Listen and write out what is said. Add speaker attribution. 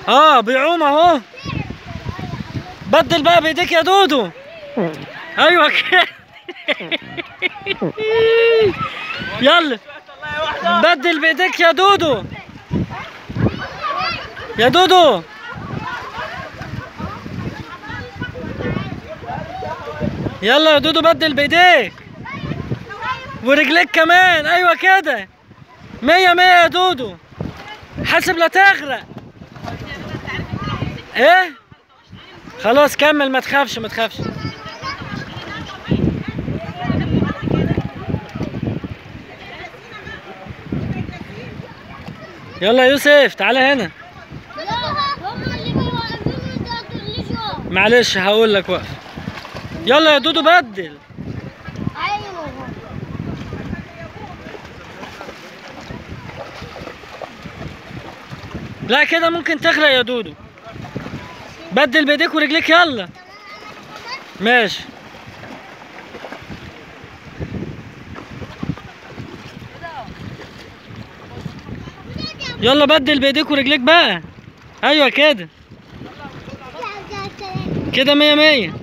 Speaker 1: اه بيعوم اهو بدل بقى بايديك يا دودو ايوه كده يلا بدل بايديك يا دودو يا دودو يلا يا دودو بدل بايديك ورجليك كمان ايوه كده مية مية يا دودو حاسب لا تغرق ايه خلاص كمل ما تخافش ما تخافش يلا يا يوسف تعالى هنا
Speaker 2: لا هم اللي بيوقفوني ده تغلشوا
Speaker 1: معلش هقول لك وقف يلا يا دودو بدل
Speaker 2: ايوه
Speaker 1: لا كده ممكن تغرق يا دودو بدل بايديك ورجليك يلا ماشي يلا بدل بايديك ورجليك بقى ايوه كده كده مية مية